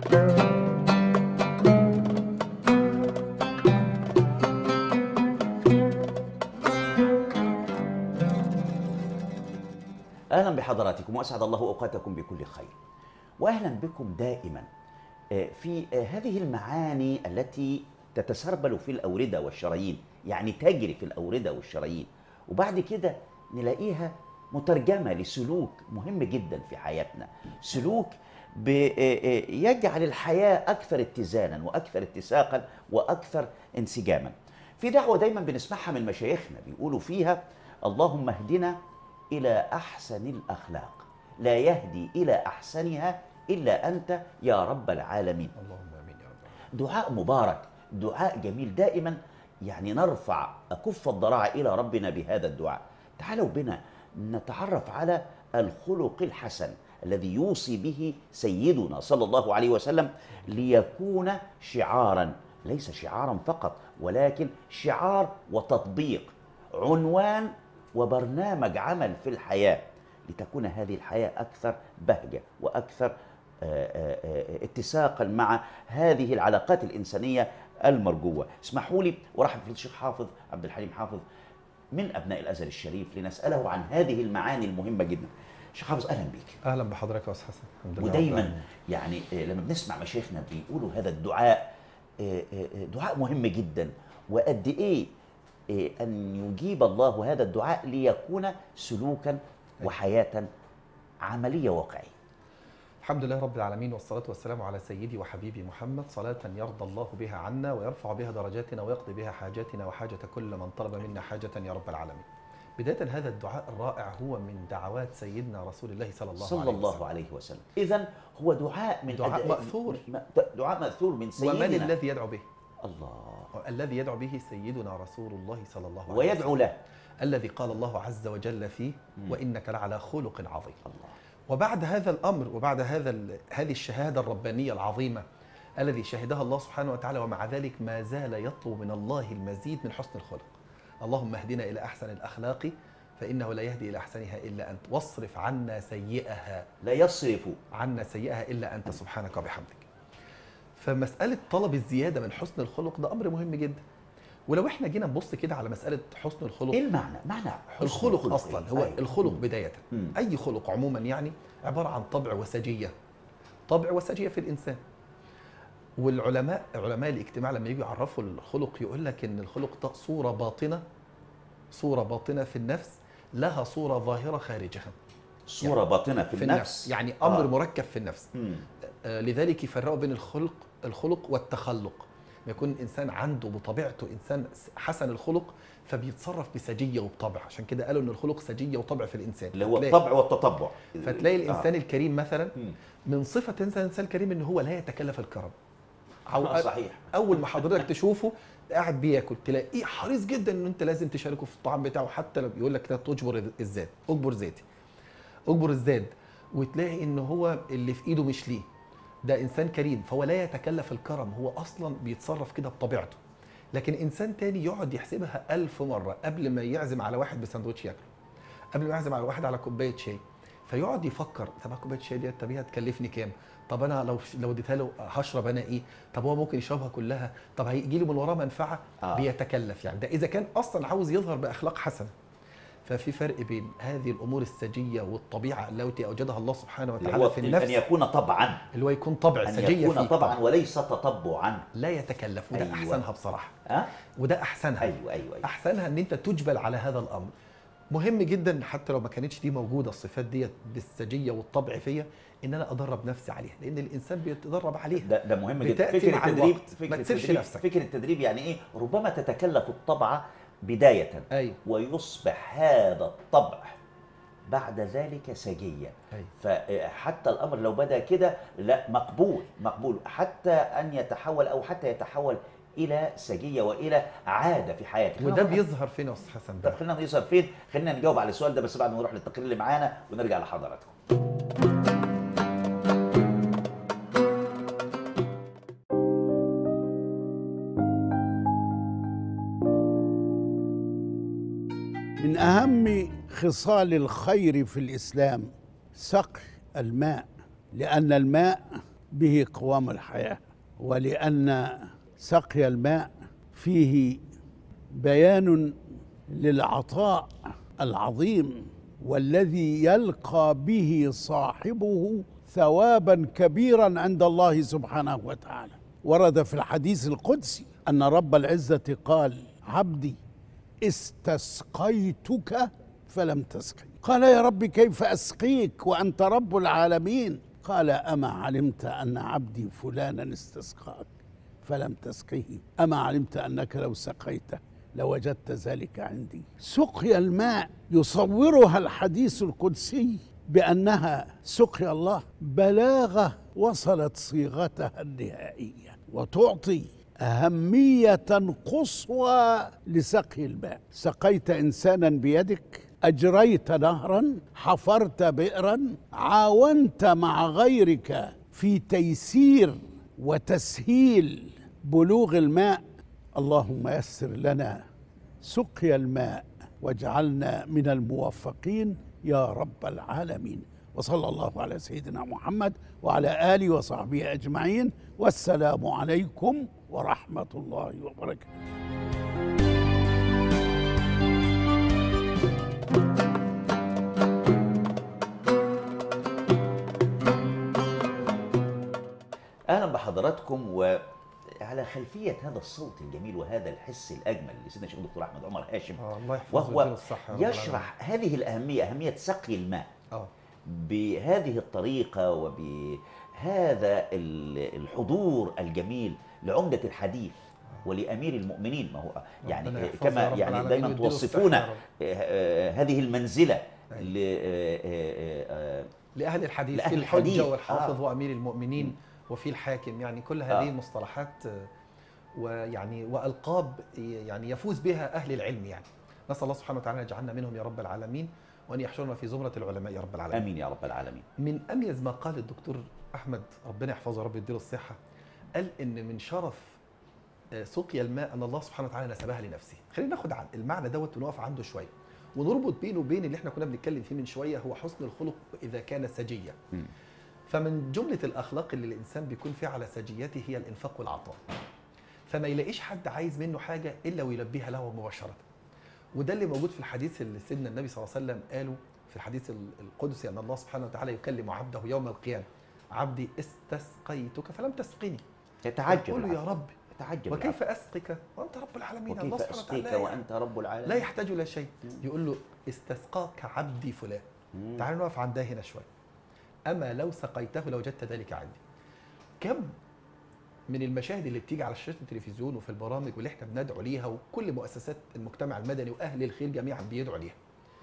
اهلا بحضراتكم واسعد الله اوقاتكم بكل خير واهلا بكم دائما آه، في آه، هذه المعاني التي تتسربل في الاورده والشرايين يعني تجري في الاورده والشرايين وبعد كده نلاقيها مترجمه لسلوك مهم جدا في حياتنا سلوك ب- آه، آه، يجعل الحياه اكثر اتزانا واكثر اتساقا واكثر انسجاما في دعوه دايما بنسمعها من مشايخنا بيقولوا فيها اللهم اهدنا الى احسن الاخلاق لا يهدي الى احسنها الا انت يا رب العالمين اللهم امين يا رب دعاء مبارك دعاء جميل دائما يعني نرفع أكف الضراعة إلى ربنا بهذا الدعاء تعالوا بنا نتعرف على الخلق الحسن الذي يوصي به سيدنا صلى الله عليه وسلم ليكون شعارا ليس شعارا فقط ولكن شعار وتطبيق عنوان وبرنامج عمل في الحياة لتكون هذه الحياة أكثر بهجة وأكثر آه، آه، آه، اتساقا مع هذه العلاقات الإنسانية المرجوة اسمحوا لي ورحب في الشيخ حافظ عبد الحليم حافظ من أبناء الأزهر الشريف لنسأله عن هذه المعاني المهمة جدا شيخ حافظ أهلا بيك اهلا بحضرتك يا استاذ حسن الحمد لله رب ودايما العالمين. يعني آه، لما بنسمع مشايخنا بيقولوا هذا الدعاء آه، آه، آه، دعاء مهم جدا وقد ايه آه، ان يجيب الله هذا الدعاء ليكون سلوكا وحياه عمليه واقعيه الحمد لله رب العالمين والصلاة والسلام على سيدي وحبيبي محمد صلاة يرضى الله بها عنا ويرفع بها درجاتنا ويقضي بها حاجاتنا وحاجة كل من طلب منا حاجة يا رب العالمين بداية هذا الدعاء الرائع هو من دعوات سيدنا رسول الله صلى الله صلى عليه الله وسلم عليه وسلم اذا هو دعاء من دعاء أداء- مأثور. م- دعاء ماثور من سيدنا ومن الذي يدعو به؟ الله الذي يدعو به سيدنا رسول الله صلى الله عليه وسلم ويدعو له الذي قال الله عز وجل فيه وإنك لعلى خلق عظيم الله وبعد هذا الامر وبعد هذا ال- هذه الشهاده الربانيه العظيمه الذي شهدها الله سبحانه وتعالى ومع ذلك ما زال يطلب من الله المزيد من حسن الخلق. اللهم اهدنا الى احسن الاخلاق فانه لا يهدي الى احسنها الا انت واصرف عنا سيئها لا يصرف عنا سيئها الا انت سبحانك وبحمدك. فمساله طلب الزياده من حسن الخلق ده امر مهم جدا. ولو احنا جينا نبص كده على مساله حسن الخلق ايه المعنى معنى حسن الخلق اصلا إيه؟ هو أيوة. الخلق بدايه مم. اي خلق عموما يعني عباره عن طبع وسجيه طبع وسجيه في الانسان والعلماء علماء الاجتماع لما يجوا يعرفوا الخلق يقول لك ان الخلق ده صوره باطنه صوره باطنه في النفس لها صوره ظاهره خارجها صوره باطنه في, في النفس يعني امر آه. مركب في النفس مم. آه، لذلك يفرقوا بين الخلق الخلق والتخلق ما يكون الانسان عنده بطبيعته انسان حسن الخلق فبيتصرف بسجيه وبطبع عشان كده قالوا ان الخلق سجيه وطبع في الانسان اللي هو فتلاقي- الطبع والتطبع فتلاقي الانسان آه. الكريم مثلا مم. من صفه انسان الانسان الكريم ان هو لا يتكلف الكرم أو آه صحيح اول ما حضرتك تشوفه قاعد بياكل تلاقيه حريص جدا ان انت لازم تشاركه في الطعام بتاعه حتى لو بيقول لك كده تجبر الزاد اجبر ذاتي اجبر الزاد وتلاقي ان هو اللي في ايده مش ليه ده انسان كريم فهو لا يتكلف الكرم هو اصلا بيتصرف كده بطبيعته لكن انسان تاني يقعد يحسبها ألف مره قبل ما يعزم على واحد بسندوتش ياكله قبل ما يعزم على واحد على كوبايه شاي فيقعد يفكر طب كوبايه الشاي دي طب هي هتكلفني كام؟ طب انا لو لو اديتها له هشرب انا ايه؟ طب هو ممكن يشربها كلها؟ طب هيجي له من وراه منفعه؟ آه. آه. بيتكلف يعني ده اذا كان اصلا عاوز يظهر باخلاق حسنه. ففي فرق بين هذه الامور السجيه والطبيعه التي اوجدها الله سبحانه اللي وتعالى هو في ان النفس يكون طبعا اللي هو يكون طبع ان سجيه يكون فيه طبعا وليس تطبعا لا يتكلف وده أيوة. أيوة. احسنها بصراحه ها وده احسنها ايوه ايوه, أيوة. احسنها ان انت تجبل على هذا الامر مهم جدا حتى لو ما كانتش دي موجوده الصفات ديت بالسجيه والطبع فيا ان انا ادرب نفسي عليها لان الانسان بيتدرب عليها ده ده مهم جدا بتأتي فكره مع التدريب الوقت. فكره ما تسيبش التدريب نفسك. فكره التدريب يعني ايه ربما تتكلف الطبع بدايه ايوه ويصبح هذا الطبع بعد ذلك سجية أيوة. فحتى الأمر لو بدأ كده لا مقبول مقبول حتى أن يتحول أو حتى يتحول إلى سجية وإلى عادة في حياتك وده خلينا نروح- بيظهر فين يا استاذ حسن طب بقى خلينا نظهر فين خلينا نجاوب على السؤال ده بس بعد ما نروح للتقرير اللي معانا ونرجع لحضراتكم من أهم خصال الخير في الإسلام سقي الماء لأن الماء به قوام الحياه ولان سقي الماء فيه بيان للعطاء العظيم والذي يلقى به صاحبه ثوابا كبيرا عند الله سبحانه وتعالى ورد في الحديث القدسي ان رب العزه قال عبدي استسقيتك فلم تسقي قال يا رب كيف اسقيك وانت رب العالمين قال اما علمت ان عبدي فلانا استسقاك فلم تسقيه اما علمت انك لو سقيته لوجدت ذلك عندي سقيا الماء يصورها الحديث القدسي بانها سقيا الله بلاغه وصلت صيغتها النهائيه وتعطي اهميه قصوى لسقي الماء سقيت انسانا بيدك اجريت نهرا حفرت بئرا عاونت مع غيرك في تيسير وتسهيل بلوغ الماء اللهم يسر لنا سقيا الماء واجعلنا من الموفقين يا رب العالمين وصلى الله على سيدنا محمد وعلى اله وصحبه اجمعين والسلام عليكم ورحمه الله وبركاته اهلا بحضراتكم وعلى خلفيه هذا الصوت الجميل وهذا الحس الاجمل لسيدنا الشيخ الدكتور احمد عمر هاشم آه الله يحفظه وهو ويديله الصحة يا رب يشرح هذه الاهميه اهميه سقي الماء اه بهذه الطريقه وبهذا ال- الحضور الجميل لعمده الحديث ولامير المؤمنين ما هو يعني ربنا يحفظه يا كما رب يعني العالمين دايما ويديله توصفون الصحة يا آه، رب. آه، هذه المنزله أيوة. ل آه، آه، آه، لاهل الحديث لأهل في الحجه الحديث. والحافظ آه. وامير المؤمنين وفي الحاكم يعني كل هذه آه. مصطلحات آه، ويعني والقاب يعني يفوز بها اهل العلم يعني نسال الله سبحانه وتعالى ان يجعلنا منهم يا رب العالمين وان يحشرنا في زمره العلماء يا رب العالمين امين يا رب العالمين من اميز ما قال الدكتور احمد ربنا يحفظه يا رب يديله الصحه قال ان من شرف آه، سقيا الماء ان الله سبحانه وتعالى نسبها لنفسه خلينا ناخد عن المعنى دوت ونقف عنده شويه ونربط بينه وبين اللي احنا كنا بنتكلم فيه من شويه هو حسن الخلق اذا كان سجيا مم. فمن جمله الاخلاق اللي الانسان بيكون فيها على سجيته هي الانفاق والعطاء فما يلاقيش حد عايز منه حاجه الا ويلبيها له مباشره وده اللي موجود في الحديث اللي سيدنا النبي صلى الله عليه وسلم قاله في الحديث ال- القدسي ان الله سبحانه وتعالى يكلم عبده يوم القيامه عبدي استسقيتك فلم تسقني يتعجب يقول له يا العبد. رب يتعجب وكيف اسقك وانت رب العالمين العبد. الله وكيف سبحانه اسقيك وتعالى وانت رب العالمين لا يحتاج الى شيء يقول له استسقاك عبدي فلان مم. تعالوا نقف عندها هنا شويه اما لو سقيته لوجدت ذلك عندي كم من المشاهد اللي بتيجي على شاشه التلفزيون وفي البرامج واللي احنا بندعو ليها وكل مؤسسات المجتمع المدني واهل الخير جميعا بيدعوا ليها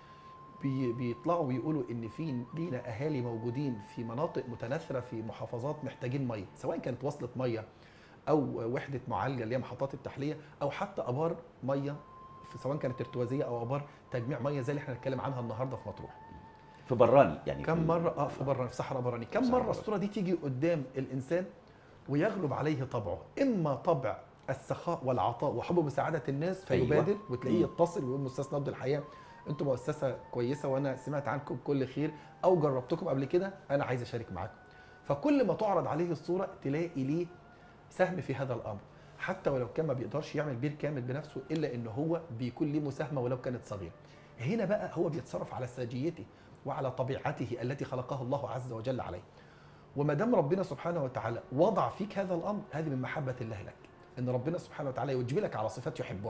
بي بيطلعوا ويقولوا ان في لينا اهالي موجودين في مناطق متناثره في محافظات محتاجين ميه سواء كانت وصله ميه او وحده معالجه اللي هي محطات التحليه او حتى ابار ميه في- سواء كانت ارتوازيه او ابار تجميع ميه زي اللي احنا هنتكلم عنها النهارده في مطروح في براني يعني في كم ال- مره اه في بره في صحراء براني كم صحراء مره براني. الصوره دي تيجي قدام الانسان ويغلب عليه طبعه اما طبع السخاء والعطاء وحب مساعده الناس أيوة. فيبادر وتلاقيه مم. يتصل ويقول مؤسسه نبض الحياه انتم مؤسسه كويسه وانا سمعت عنكم بكل خير او جربتكم قبل كده انا عايز اشارك معاكم فكل ما تعرض عليه الصوره تلاقي ليه سهم في هذا الامر حتى ولو كان ما بيقدرش يعمل بير كامل بنفسه الا ان هو بيكون ليه مساهمه ولو كانت صغيره هنا بقى هو بيتصرف على ساجيته وعلى طبيعته التي خلقها الله عز وجل عليه وما دام ربنا سبحانه وتعالى وضع فيك هذا الامر هذه من محبه الله لك ان ربنا سبحانه وتعالى يجبلك على صفات يحبها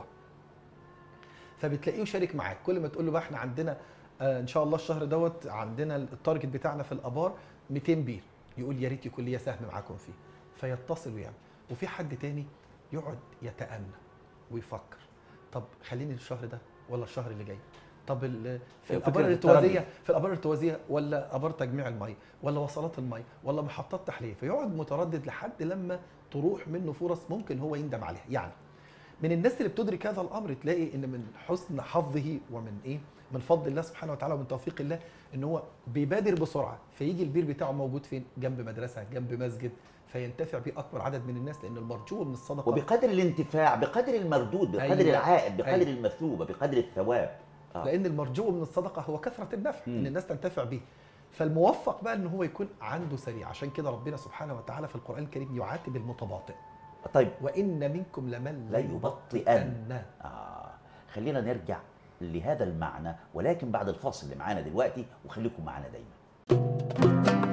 فبتلاقيه يشارك معاك كل ما تقول له بقى احنا عندنا آه ان شاء الله الشهر دوت عندنا التارجت بتاعنا في الابار 200 بير يقول يا ريت يكون ليا سهم معاكم فيه فيتصل ويعمل وفي حد تاني يقعد يتأنى ويفكر طب خليني الشهر ده ولا الشهر اللي جاي طب ال- في فكرة الابار التردد. الارتوازيه في الابار الارتوازيه ولا ابار تجميع المي ولا وصلات المي ولا محطات تحليه فيقعد متردد لحد لما تروح منه فرص ممكن هو يندم عليها يعني من الناس اللي بتدرك هذا الامر تلاقي ان من حسن حظه ومن ايه من فضل الله سبحانه وتعالى ومن توفيق الله ان هو بيبادر بسرعه فيجي البير بتاعه موجود فين جنب مدرسه جنب مسجد فينتفع بيه اكبر عدد من الناس لان المرجو من الصدقه وبقدر الانتفاع بقدر المردود بقدر أيوة. العائد بقدر أيوة. المثوبه بقدر الثواب آه. لان المرجو من الصدقه هو كثره النفع مم. ان الناس تنتفع به فالموفق بقى ان هو يكون عنده سريع عشان كده ربنا سبحانه وتعالى في القران الكريم يعاتب المتباطئ طيب وان منكم لمن لا يبطئن آه خلينا نرجع لهذا المعنى ولكن بعد الفاصل اللي معانا دلوقتي وخليكم معانا دايما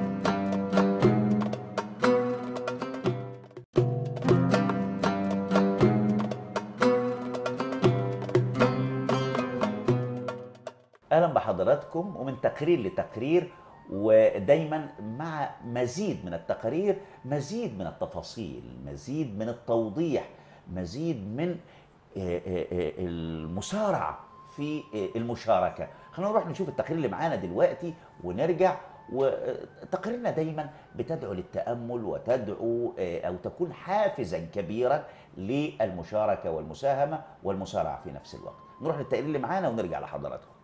اهلا بحضراتكم ومن تقرير لتقرير ودايما مع مزيد من التقارير مزيد من التفاصيل مزيد من التوضيح مزيد من آه، آه، آه، المسارعه في آه، المشاركه خلينا نروح نشوف التقرير اللي معانا دلوقتي ونرجع وتقريرنا دايما بتدعو للتامل وتدعو آه، او تكون حافزا كبيرا للمشاركه والمساهمه والمسارعه في نفس الوقت نروح للتقرير اللي معانا ونرجع لحضراتكم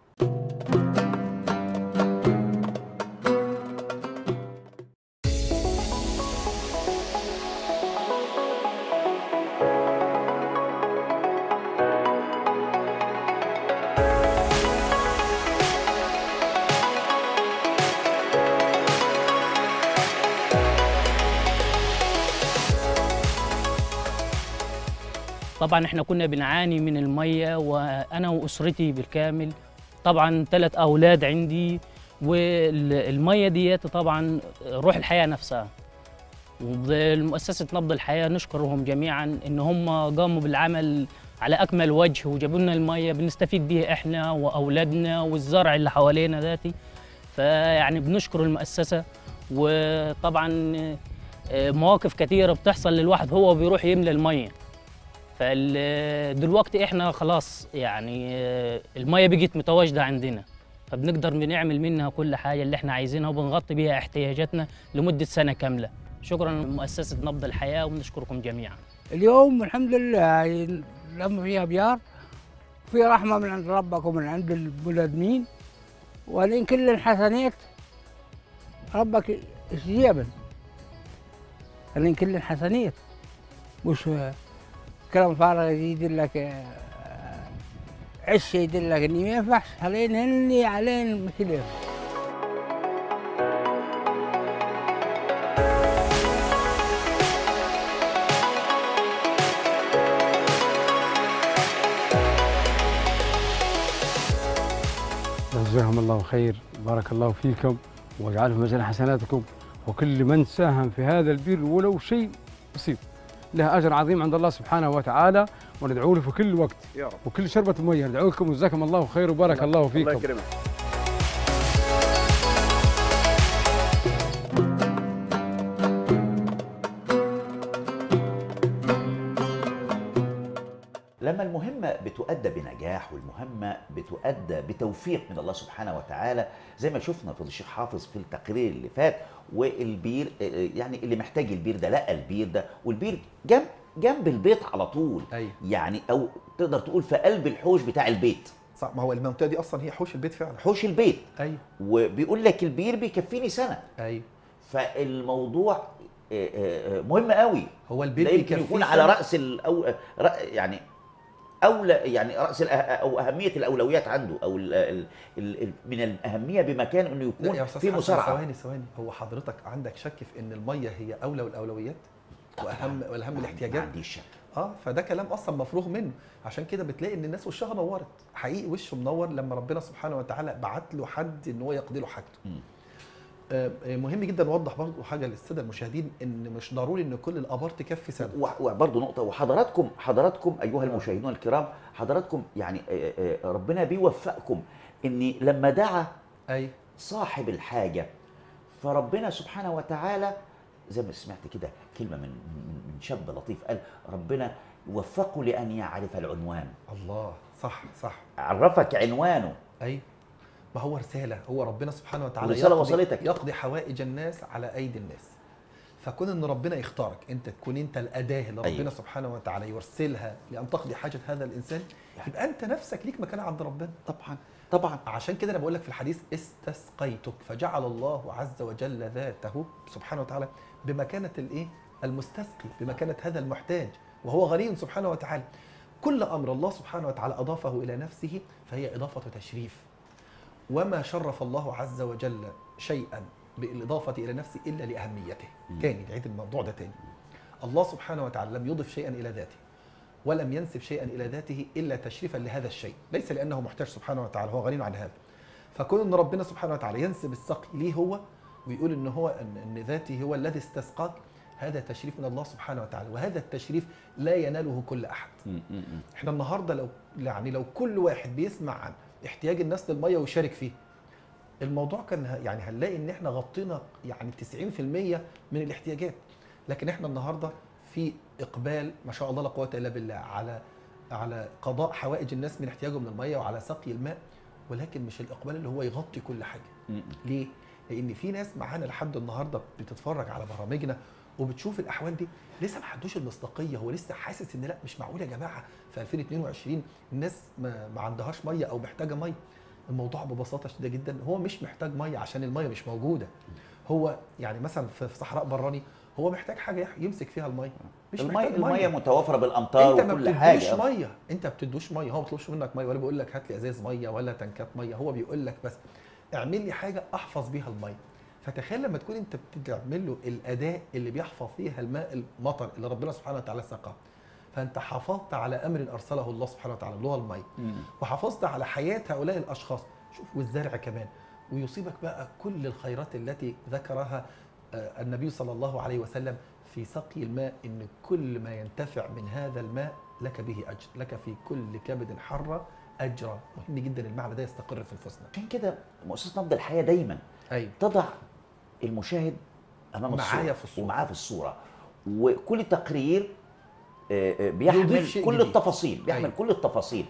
طبعا احنا كنا بنعاني من الميه وانا واسرتي بالكامل طبعا ثلاث اولاد عندي والميه ديت طبعا روح الحياه نفسها ومؤسسه نبض الحياه نشكرهم جميعا ان هم قاموا بالعمل على اكمل وجه وجابوا لنا الميه بنستفيد بيها احنا واولادنا والزرع اللي حوالينا ذاتي فيعني بنشكر المؤسسه وطبعا آه، مواقف كثيره بتحصل للواحد هو بيروح يملى الميه فدلوقتي احنا خلاص يعني آه، الميه بقت متواجده عندنا فبنقدر بنعمل منها كل حاجه اللي احنا عايزينها وبنغطي بيها احتياجاتنا لمده سنه كامله شكرا لمؤسسه نبض الحياه ونشكركم جميعا اليوم الحمد لله لما فيها بيار في رحمة من عند ربك ومن عند البلدمين ولين كل الحسنات ربك استجابا ولين كل الحسنات مش كلام فارغ يدلك آه، عش يدلك اني ما ينفعش علين هني علين المشكلة جزاهم الله خير بارك الله فيكم واجعله في ميزان حسناتكم وكل من ساهم في هذا البر ولو شيء بسيط له اجر عظيم عند الله سبحانه وتعالى وندعو له في كل وقت يا رب وكل شربة مية ندعو لكم وجزاكم الله خير وبارك الله الله فيكم يكرمك لما المهمة بتؤدى بنجاح والمهمة بتؤدى بتوفيق من الله سبحانه وتعالى زي ما شفنا في الشيخ حافظ في التقرير اللي فات والبير آه، يعني اللي محتاج البير ده لقى البير ده والبير جنب جنب البيت على طول ايوه يعني او تقدر تقول في قلب الحوش بتاع البيت صح ما هو المنطقه دي اصلا هي حوش البيت فعلا حوش البيت ايوه وبيقول لك البير بيكفيني سنة ايوه فالموضوع آه، آه، آه، مهم قوي هو البيت ده يمكن بيكفيه يكون سنة. على راس الأو... رأ... يعني اولى يعني راس الأه... او اهميه الاولويات عنده او ال... ال... ال... ال- من الاهميه بمكان انه لا يا يكون استاذ في حسن مسارعه ثواني ثواني هو حضرتك عندك شك في ان الميه هي اولى والاولويات واهم والاهم ما الاحتياجات عنديش شك اه فده كلام اصلا مفروغ منه عشان كده بتلاقي ان الناس وشها نورت حقيقي وشه منور لما ربنا سبحانه وتعالى بعت له حد ان هو يقضي له حاجته مم. آه آه، مهم جدا نوضح برضه حاجه للساده المشاهدين ان مش ضروري ان كل الابار تكفي سنه و- وبرضه نقطه وحضراتكم حضراتكم ايها المشاهدون الكرام حضراتكم يعني آه، آه، ربنا بيوفقكم ان لما دعا اي صاحب الحاجه فربنا سبحانه وتعالى زي ما سمعت كده كلمه من من من شاب لطيف قال ربنا وفقه لان يعرف العنوان الله صح صح عرفك عنوانه اي ما هو رساله هو ربنا سبحانه وتعالى والرسالة يقضي- وصلتك. يقضي حوائج الناس على ايدي الناس فكون ان ربنا يختارك انت تكون انت الاداه اللي ربنا أيوة. أيوه. سبحانه وتعالى يرسلها لان تقضي حاجه هذا الانسان يبقى انت نفسك ليك مكان عند ربنا طبعا طبعا عشان كده انا بقول لك في الحديث استسقيتك فجعل الله عز وجل ذاته سبحانه وتعالى بمكانه الايه المستسقي بمكانه هذا المحتاج وهو غني سبحانه وتعالى كل امر الله سبحانه وتعالى اضافه الى نفسه فهي اضافه تشريف وما شرف الله عز وجل شيئا بالاضافه الى نفسه الا لاهميته تاني نعيد الموضوع ده تاني الله سبحانه وتعالى لم يضف شيئا الى ذاته ولم ينسب شيئا الى ذاته الا تشريفا لهذا الشيء ليس لانه محتاج سبحانه وتعالى هو غني عن هذا فكون ان ربنا سبحانه وتعالى ينسب السقي ليه هو ويقول ان هو ان, إن ذاته هو الذي استسقاك هذا تشريف من الله سبحانه وتعالى وهذا التشريف لا يناله كل احد م- م- م. احنا النهارده لو يعني لو كل واحد بيسمع عن احتياج الناس للميه ويشارك فيه الموضوع كان ه- يعني هنلاقي ان احنا غطينا يعني 90% من الاحتياجات لكن احنا النهارده في اقبال ما شاء الله لا قوه الا بالله على على قضاء حوائج الناس من احتياجهم للميه وعلى سقي الماء ولكن مش الاقبال اللي هو يغطي كل حاجه م- م. ليه؟ لان في ناس معانا لحد النهارده بتتفرج على برامجنا وبتشوف الاحوال دي لسه ما عندوش المصداقيه هو لسه حاسس ان لا مش معقول يا جماعه في 2022 الناس ما, ما عندهاش ميه او محتاجه ميه الموضوع ببساطه شديده جدا هو مش محتاج ميه عشان الميه مش موجوده هو يعني مثلا في في صحراء براني هو محتاج حاجه يح- يمسك فيها الميه مش المية محتاج المية متوفرة بالأمطار انت ما وكل بتدوش حاجة ميه انت ما بتدوش ميه هو ما بيطلبش منك ميه ولا بيقول لك هات لي ازاز ميه ولا تنكات ميه هو بيقول لك بس اعمل لي حاجه احفظ بيها الميه فتخيل لما تكون انت بتعمل له الاداه اللي بيحفظ فيها الماء المطر اللي ربنا سبحانه وتعالى سقاه فانت حافظت على امر ارسله الله سبحانه وتعالى اللي هو الميه م. وحافظت على حياه هؤلاء الاشخاص شوف والزرع كمان ويصيبك بقى كل الخيرات التي ذكرها آه، النبي صلى الله عليه وسلم في سقي الماء ان كل ما ينتفع من هذا الماء لك به اجر لك في كل كبد حره اجرا مهم جدا المعنى ده يستقر في نفوسنا عشان كده مؤسسة نبض الحياة دايما ايوه تضع المشاهد امام معايا الصورة في الصورة. ومعاه في الصوره وكل تقرير آه، آه، بيحمل يضيف شيء كل جديد. التفاصيل بيحمل أيوة. كل التفاصيل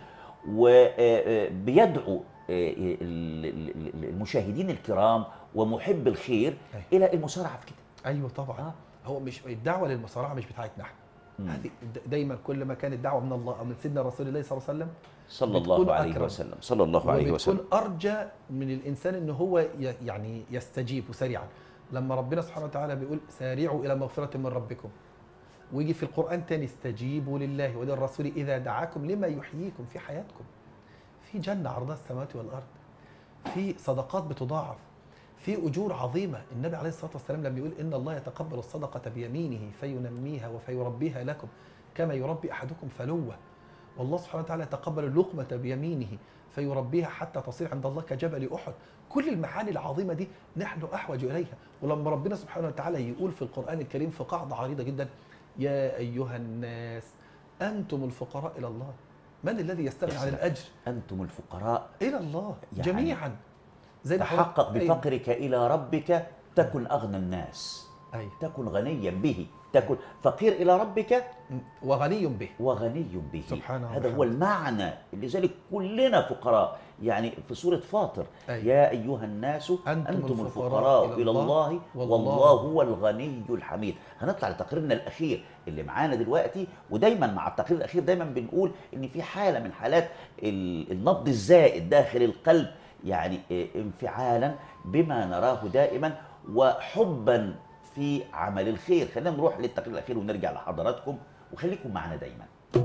وبيدعو المشاهدين الكرام ومحب الخير أيوة. الى المسارعه في كده ايوه طبعا آه. هو مش الدعوه للمصارعه مش بتاعتنا احنا مم. هذه د- دايما كل ما كانت دعوه من الله او من سيدنا رسول الله صلى الله عليه وسلم صلى بتكون الله عليه أكرم. وسلم صلى الله عليه وسلم وبتكون ارجى من الانسان ان هو ي- يعني يستجيب سريعا لما ربنا سبحانه وتعالى بيقول سارعوا الى مغفره من ربكم ويجي في القران تاني استجيبوا لله وللرسول اذا دعاكم لما يحييكم في حياتكم في جنه عرضها السماوات والارض في صدقات بتضاعف في اجور عظيمه النبي عليه الصلاه والسلام لما يقول ان الله يتقبل الصدقه بيمينه فينميها وفيربيها لكم كما يربي احدكم فلوه والله سبحانه وتعالى يتقبل اللقمه بيمينه فيربيها حتى تصير عند الله كجبل احد كل المعاني العظيمه دي نحن احوج اليها ولما ربنا سبحانه وتعالى يقول في القران الكريم في قاعده عريضه جدا يا ايها الناس انتم الفقراء الى الله من الذي يستغني عن سلام. الاجر انتم الفقراء الى الله يعني جميعا زي ما تحقق حضرتك- أيوة. بفقرك الى ربك تكن اغنى الناس أيوة. تكن غنيا به تكن فقير الى ربك وغني به وغني به سبحانه هذا وبحمده. هو المعنى لذلك كلنا فقراء يعني في سورة فاطر أيوة. يا أيها الناس أنتم أنتم, الفقراء الفقراء إلى إلى الله الله والله والله هو الغني الحميد هنطلع لتقريرنا الأخير اللي معانا دلوقتي ودايما مع التقرير الأخير دايما بنقول إن في حالة من حالات ال- النبض الزائد داخل القلب يعني إيه، انفعالا بما نراه دائما وحبا في عمل الخير خلينا نروح للتقرير الأخير ونرجع لحضراتكم وخليكم معنا دايما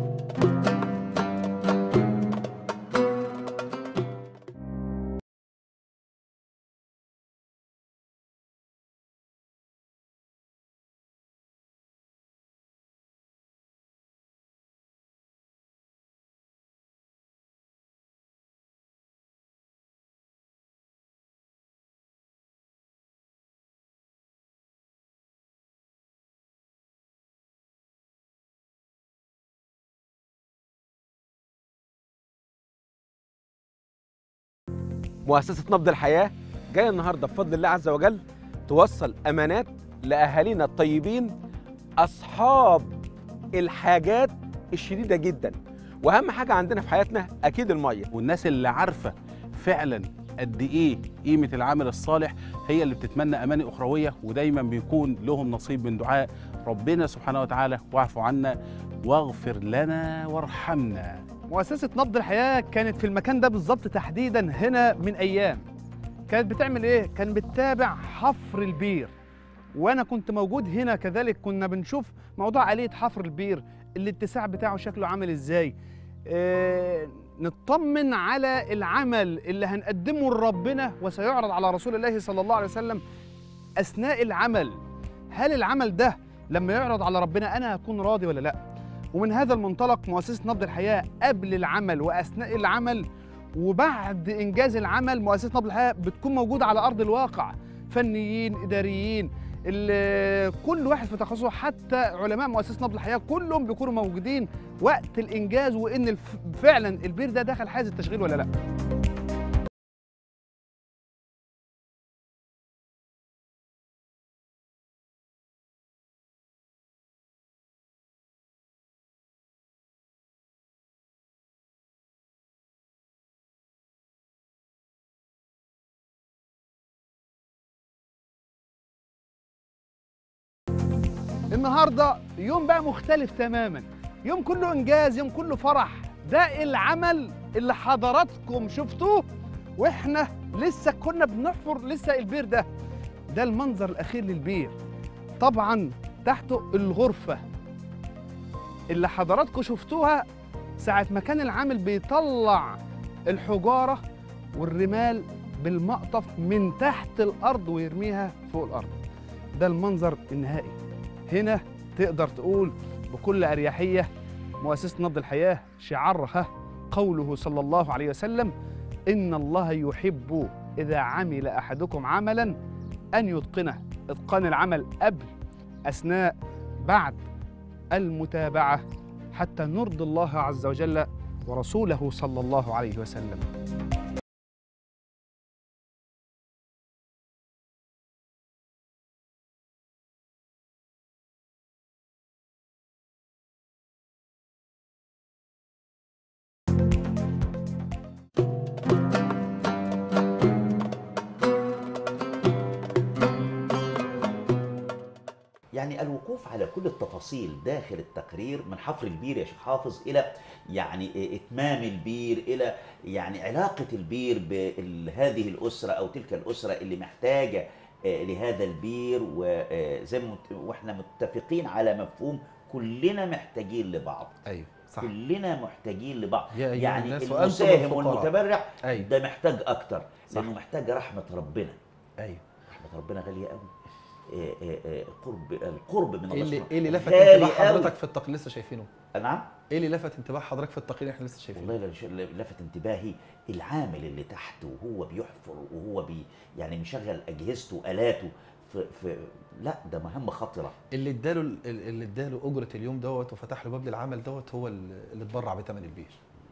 مؤسسة نبض الحياة جاية النهاردة بفضل الله عز وجل توصل أمانات لأهالينا الطيبين أصحاب الحاجات الشديدة جدا وأهم حاجة عندنا في حياتنا أكيد المية والناس اللي عارفه فعلا قد ايه قيمه العمل الصالح هي اللي بتتمنى اماني اخرويه ودايما بيكون لهم نصيب من دعاء ربنا سبحانه وتعالى واعف عنا واغفر لنا وارحمنا مؤسسة نبض الحياة كانت في المكان ده بالظبط تحديدا هنا من أيام كانت بتعمل إيه؟ كان بتتابع حفر البير وأنا كنت موجود هنا كذلك كنا بنشوف موضوع آلية حفر البير الاتساع بتاعه شكله عامل إزاي آه، نطمن على العمل اللي هنقدمه لربنا وسيعرض على رسول الله صلى الله عليه وسلم اثناء العمل هل العمل ده لما يعرض على ربنا انا هكون راضي ولا لا ومن هذا المنطلق مؤسسه نبض الحياه قبل العمل واثناء العمل وبعد انجاز العمل مؤسسه نبض الحياه بتكون موجوده على ارض الواقع فنيين اداريين ال- كل واحد في تخصصه حتى علماء مؤسسه نبض الحياه كلهم بيكونوا موجودين وقت الانجاز وان الف- فعلا البير ده دخل حيز التشغيل ولا لا النهارده يوم بقى مختلف تماما يوم كله انجاز يوم كله فرح ده العمل اللي حضراتكم شفتوه واحنا لسه كنا بنحفر لسه البير ده ده المنظر الاخير للبير طبعا تحته الغرفه اللي حضراتكم شفتوها ساعه ما كان العامل بيطلع الحجاره والرمال بالمقطف من تحت الارض ويرميها فوق الارض ده المنظر النهائي هنا تقدر تقول بكل أريحية مؤسسة نبض الحياة شعارها قوله صلى الله عليه وسلم إن الله يحب إذا عمل أحدكم عملا أن يتقنه إتقان العمل قبل أثناء بعد المتابعة حتى نرضي الله عز وجل ورسوله صلى الله عليه وسلم يعني الوقوف على كل التفاصيل داخل التقرير من حفر البير يا شيخ حافظ الى يعني اتمام البير الى يعني علاقه البير بهذه الاسره او تلك الاسره اللي محتاجه آه، لهذا البير وزي ما مت- واحنا متفقين على مفهوم كلنا محتاجين لبعض ايوه صح كلنا محتاجين لبعض يا أيها يعني الناس وأنتم المساهم الفقراء. والمتبرع أيوة. ده محتاج اكتر صح. لانه محتاج رحمه ربنا ايوه رحمه ربنا غاليه قوي آه، آه، آه، قرب القرب من الله ايه اللي سبحانه ايه اللي لفت غالي انتباه قوي. حضرتك في التقرير لسه شايفينه نعم ايه اللي لفت انتباه حضرتك في التقرير احنا لسه شايفينه والله اللي ش- اللي لفت انتباهي العامل اللي تحت وهو بيحفر وهو بي يعني مشغل اجهزته والاته في, في لا ده مهمه خطره اللي اداله ال- اللي اداله اجره اليوم دوت وفتح له باب للعمل دوت هو اللي اللي اتبرع بثمن البير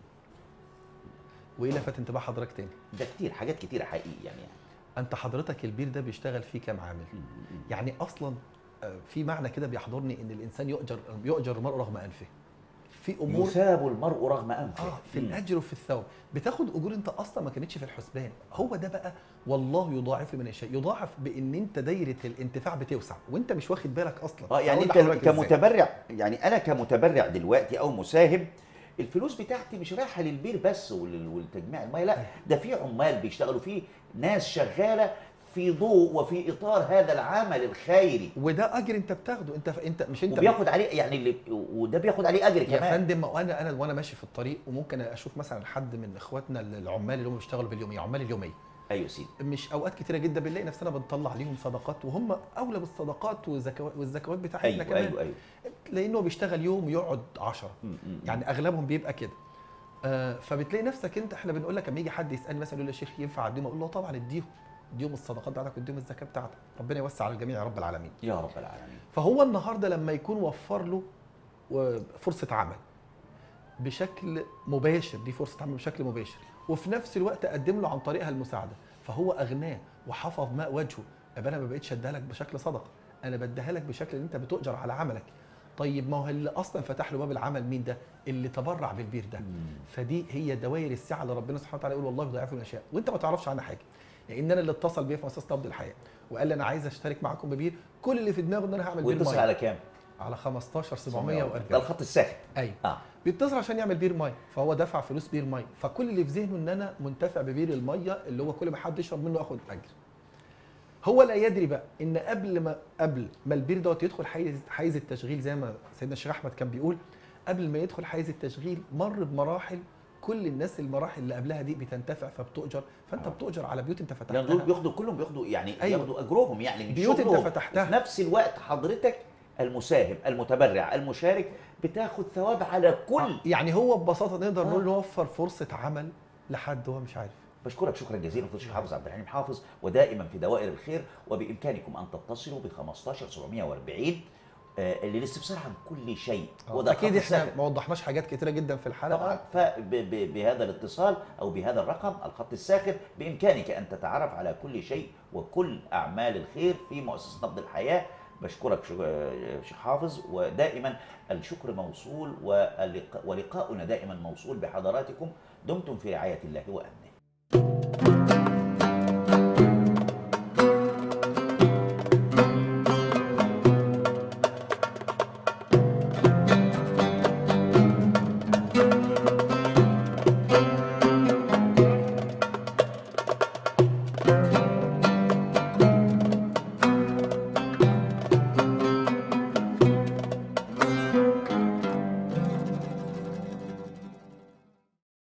وايه لفت انتباه حضرتك تاني ده كتير حاجات كتيره حقيقي يعني, انت حضرتك البير ده بيشتغل فيه كام عامل يعني اصلا آه، في معنى كده بيحضرني ان الانسان يؤجر يؤجر المرء رغم انفه في امور يثاب المرء رغم انفه اه في مم. الاجر وفي الثواب بتاخد اجور انت اصلا ما كانتش في الحسبان هو ده بقى والله يضاعف من يشاء يضاعف بان انت دايره الانتفاع بتوسع وانت مش واخد بالك اصلا اه يعني هقول انت لحضرتك إزاي. كمتبرع يعني انا كمتبرع دلوقتي او مساهم الفلوس بتاعتي مش رايحه للبير بس ولل- ولتجميع الميه لا ده في عمال بيشتغلوا في ناس شغاله في ضوء وفي اطار هذا العمل الخيري وده اجر انت بتاخده انت انت مش انت وبياخد عليه يعني اللي وده بياخد عليه اجر يا كمان فندم وانا انا وانا ماشي في الطريق وممكن اشوف مثلا حد من اخواتنا العمال اللي هم بيشتغلوا باليوميه عمال اليوميه ايوه سيدي مش اوقات كتيره جدا بنلاقي نفسنا بنطلع ليهم صدقات وهم اولى بالصدقات والزكوات والزكوات بتاعتنا ايوه كمان ايوه ايوه لانه بيشتغل يوم ويقعد 10 م- م- م. يعني اغلبهم بيبقى كده آه فبتلاقي نفسك انت احنا بنقول لك لما يجي حد يسالني مثلا يقول لي يا شيخ ينفع اديهم اقول له طبعا اديهم اديهم الصدقات بتاعتك واديهم الزكاه بتاعتك ربنا يوسع على الجميع يا رب العالمين يا رب العالمين فهو النهارده لما يكون وفر له و- فرصه عمل بشكل مباشر دي فرصه عمل بشكل مباشر وفي نفس الوقت قدم له عن طريقها المساعده فهو اغناه وحفظ ماء وجهه يبقى انا ما بقتش اديها لك بشكل صدقه انا بديها لك بشكل ان انت بتؤجر على عملك طيب ما هو اللي اصلا فتح له باب العمل مين ده اللي تبرع بالبير ده فدي هي دوائر السعه اللي ربنا سبحانه وتعالى يقول والله يضاعف من يشاء وانت ما تعرفش عنها حاجه لان انا اللي اتصل بيا في مؤسسه نبض الحياه وقال لي انا عايز اشترك معاكم ببير كل اللي في دماغه ان انا هعمل بير واتصل ميه على كام؟ على 15 ده 740 الخط الساخن ايوه اه بيتصل عشان يعمل بير ميه فهو دفع فلوس بير ميه فكل اللي في ذهنه ان انا منتفع ببير الميه اللي هو كل ما حد يشرب منه اخد اجر هو لا يدري بقى ان قبل ما قبل ما البير دوت يدخل حيز حيز التشغيل زي ما سيدنا الشيخ احمد كان بيقول قبل ما يدخل حيز التشغيل مر بمراحل كل الناس المراحل اللي قبلها دي بتنتفع فبتؤجر فانت بتؤجر على بيوت انت لان دول فتحتها بياخدوا كلهم بياخدوا يعني أيوة. ياخدوا اجرهم يعني من بيوت انت شغلهم. فتحتها. في نفس الوقت حضرتك المساهم المتبرع المشارك بتاخد ثواب على كل يعني هو ببساطه نقدر آه. نقول نوفر فرصه عمل لحد هو مش عارف بشكرك شكرا جزيلا فضيله الشيخ حافظ عبد الحليم حافظ ودائما في دوائر الخير وبامكانكم ان تتصلوا ب 15 740 آه، للاستفسار عن كل شيء وده اكيد خط احنا ساخن. ما وضحناش حاجات كتيره جدا في الحلقه طبعا فبهذا الاتصال او بهذا الرقم الخط الساخن بامكانك ان تتعرف على كل شيء وكل اعمال الخير في مؤسسه نبض الحياه بشكرك شو- آه، شيخ حافظ ودائما الشكر موصول واللقاء- ولقاؤنا دائما موصول بحضراتكم دمتم في رعايه الله وامنه